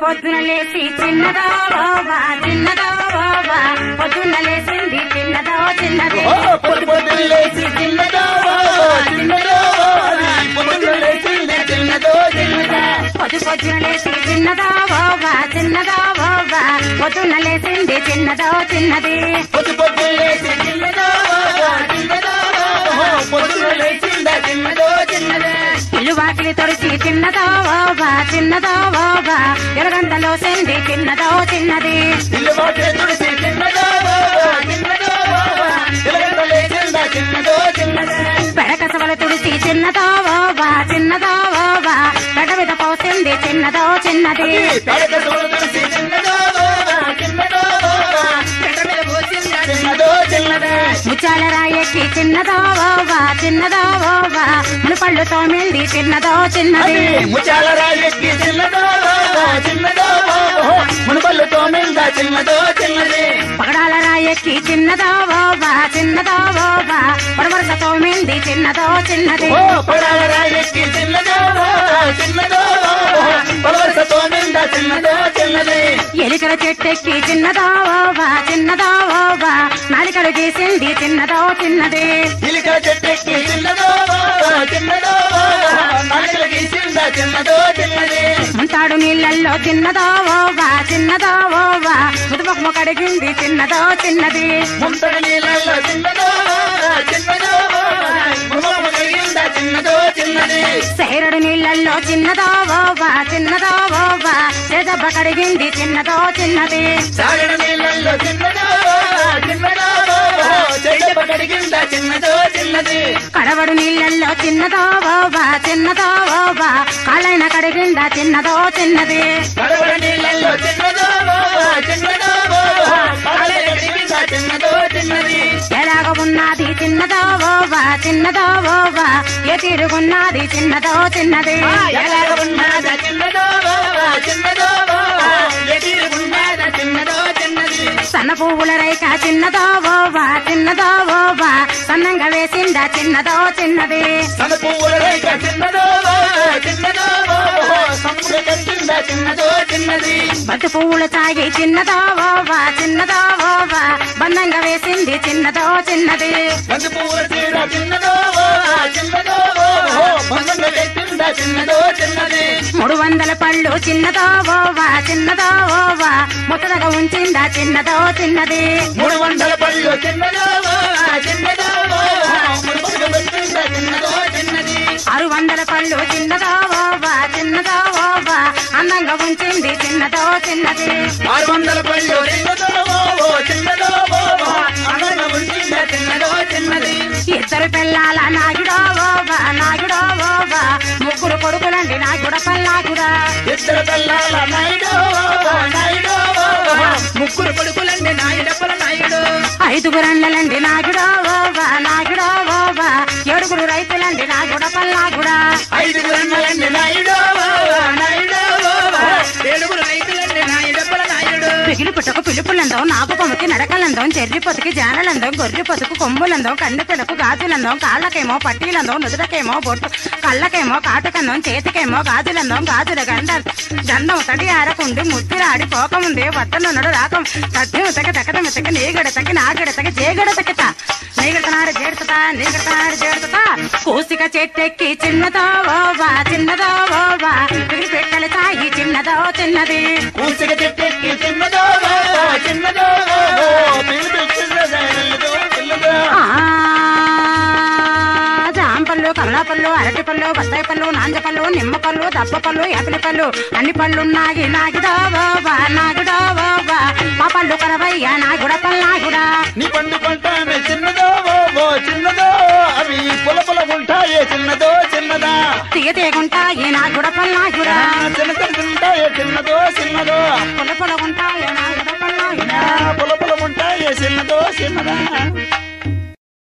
పొద్దున లేచి చిన్నదో బాబా చిన్నదో బాబా పొద్దున లేచింది చిన్నదో చిన్నది ఓ పొద్దు పొద్దున లేచి చిన్నదో చిన్నదో పొద్దున లేచింది చిన్నదో చిన్నదా పొద్దు పొద్దున లేచి చిన్నదో బాబా చిన్నదో బాబా పొద్దున లేచింది చిన్నదో చిన్నది పొద్దు పొద్దున లేచి చిన్నదో చిన్నదో పొద్దున లేచిందా చిన్నదో చిన్నదే ఇల్లు వాకిలి తొడిచి చిన్నదో బాబా చిన్నదో బాబా ఎరగంటలో సెంది చిన్నదో చిన్నది ఇల్లు వాకిలి తుడిసి చిన్నదో చిన్నదో ఎలుగంట లేచిందా చిన్నదో చిన్నదే పెడకసవల తుడిచి చిన్నదో బాబా చిన్నదో బాబా పెడ మీద పోసింది చిన్నదో చిన్నది తడక తోడు తుడిసి చిన్నదో చిన్నదో పెట్ట మీద పోసిందా చిన్నదో చిన్నదే ముచ్చాల రాయెక్కి చిన్నదో బాబా చిన్నదో బాబా మునుపళ్ళు తోమింది చిన్నదో చిన్నది ముచాల రాజెక్కి చిన్నదో చిన్నదో మునుపల్లు తోమిందా చిన్నదో చిన్నది పగడాల రాయెక్కి చిన్నదో బాబా చిన్నదో బాబా పొడవరస తోమింది చిన్నదో చిన్నది ఓ పడాల రాజెక్కి చిన్నదో చిన్నదో పలవరస తోమిందా చిన్నదో చిన్నది ఎలికల చెట్టెక్కి చిన్నదో బాబా చిన్నదో బాబా నాలికలు గీసింది చిన్నదో చిన్నది ఇలిక చెట్టెక్కి చిన్నదో చిన్నదో నాలుగు గీసిందా చిన్నదో చిన్నది ముంతాడు నీళ్ళల్లో చిన్నదో బాబా చిన్నదో బాబా ముదుమొక్క కడిగింది చిన్నదో చిన్నది ముంతడి నీళ్ళల్లో చిన్నదో చిన్నదో ముఖము కలిగిందా చిన్నదో చిన్నది సేరడు నీళ్ళల్లో చిన్నదో బాబా చిన్నదో బాబా చేదబ్బ కడిగింది చిన్నదో చిన్నది సాగడ నీళ్ళల్లో చిన్నదో చిన్నదో చెయ్యప్ప కడిగిందా చిన్నదో చిన్నది కడవడు నీళ్ళల్లో చిన్నదో బాబా చిన్నదో బాబా కాళ్ళైన కడిగిందా చిన్నదో చిన్నది కడవడ నీళ్ళల్లో చిన్నదో చిన్నదో కాళ్ళ కడిగిందా చిన్నదో చిన్నది ఎలాగ ఉన్నది చిన్నదో బాబా చిన్నదో బాబా ఏ తిరుగున్నది చిన్నదో చిన్నది ఎలాగ ఉన్నదా చిన్నదో చిన్నదో ఎదిరుగున్నదా చిన్నదో చిన్నది సన్న పువ్వుల రైక చిన్నదో బాబా చిన్నదో బాబా సన్నంగా వేసిందా చిన్నదో చిన్నది సన పువ్వుల రేఖ చిన్నదో చిన్నదో సముద్ర కట్టిందా చిన్నదో చిన్నది బతు పువ్వుల తాగి చిన్నదో బాబా చిన్నదో బాబా బంధంగా వేసింది చిన్నదో చిన్నది బంతి పువ్వుల తీర చిన్నదో చిన్నదో బంధంగా కట్టిందా చిన్నదో చిన్నది మూడు వందల పళ్ళు చిన్నదో బాబా చిన్నదో బాబా ముత్తదగా ఉంచిందా చిన్నదో చిన్నది మూడు వందల పళ్ళు చిన్నదో చిన్నదో ముడుపుగా పెట్టిందా చిన్నదో చిన్నది ఆరు వందల పళ్ళు చిన్నదో బాబా చిన్నదో బాబా అందంగా ఉంచింది చిన్నదో చిన్నది ఆరు వందల పళ్ళు చిన్నదో చిన్నదో అనంగా ఉంచిందా చిన్నదో చిన్నది ఇద్దరు పిల్లల నాయుడో బాబా నాయుడో బాబా ముగ్గురు కొడుకులండి నాయుడ పల్లాకుడా ఇద్దరు పిల్లల నాయుడు నాయుడు ముగ్గురు కొడుకులండి నాయుడప్పల నాయుడు ఐదుగురండ్లండి నాయుడో బాబా నాయుడో బాబా ఏడుగురు రైతులండి నాగుడ పల్లాకుడా ఐదుగురు అన్నలండి నాయుడు నాయుడు ఏడుగురు రైతులండి నాయుడప్పల నాయుడు పిగిలి పుట్టకు పిలుపులందం నాగు కొమ్మకి నడకలందం చెర్రి పొతికి జానలందం గొర్రె పొతుకు కొమ్ములందం కన్ను పిలకు గాజులందం కాళ్ళకేమో పట్టీలందం నుదురకేమో బొట్టు కళ్ళకేమో కాటుకందం చేతికేమో గాజులందం గాజుల గంధ గంధం తడి ఆరకుండి ముద్దిరాడి పోకముందే వత్తనున్నడు రాకం తద్ది ఉతక తకత మితక నీగడతకి నాగడతకి జేగడతకిత నీగడతనాడు జేడుతా నీగడతనాడు జేడుతా కూసిక చెట్టెక్కి చిన్నదో ఓవా చిన్నదో ఓవా పిగిలి పెట్టల తాయి చిన్నదో చిన్నది కూసిక చెట్టెక్కి చిన్నదో చిన్నదో పిలుపు చిన్నదో చిన్నదో ఆ, జాంపళ్ళు కమలాపళ్ళు అరటిపళ్ళు బత్తాయి పళ్ళు నాంజపళ్ళు నిమ్మపళ్ళు దప్పపళ్ళు యాపిలి పళ్ళు అన్ని పళ్ళు నాగి నాగిడా బాబా నాగుడా బాబా మా పళ్ళు కరవయ్యా నాగుడ పల్లాగుడా నీ పండు పంటానే చిన్నదో ఓ చిన్నదో అవి పొల పొల ఉంటాయే చిన్నదో చిన్నదా తీగ తీగుంటాయి నాగుడ పల్లాగుడా చిన్న చిన్న ఉంటాయే చిన్నదో చిన్నదో పొల పొలగుంటాయి నాగుడ పల్లాగుడా పొల పొల ఉంటాయే చిన్నదో చిన్నదా